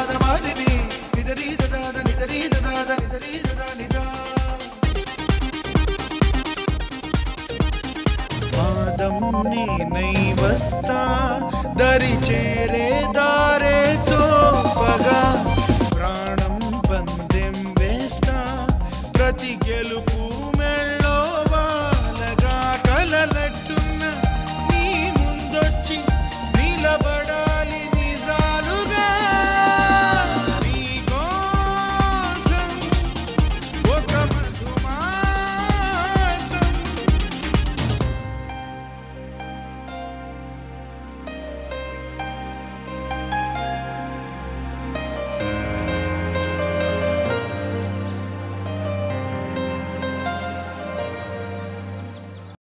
దాద మారిని నిజరీ దాద నిజరీ దాద నిజరీ దా నిజా పాదం నేనై వస్తా దరి చేరే దారే చోపగా ప్రాణం పందెం వేస్తా ప్రతి గెలుపు మెళ్ళో వాలగా కలలట్టున్న నీ ముందొచ్చి నిలబడాలి నిజాలుగా నీ కోసం ఒక మధుమాసం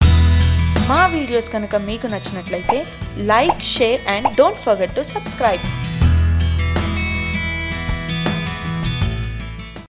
మా వీడియోస్ కనుక మీకు నచ్చినట్లయితే like share and don't forget to subscribe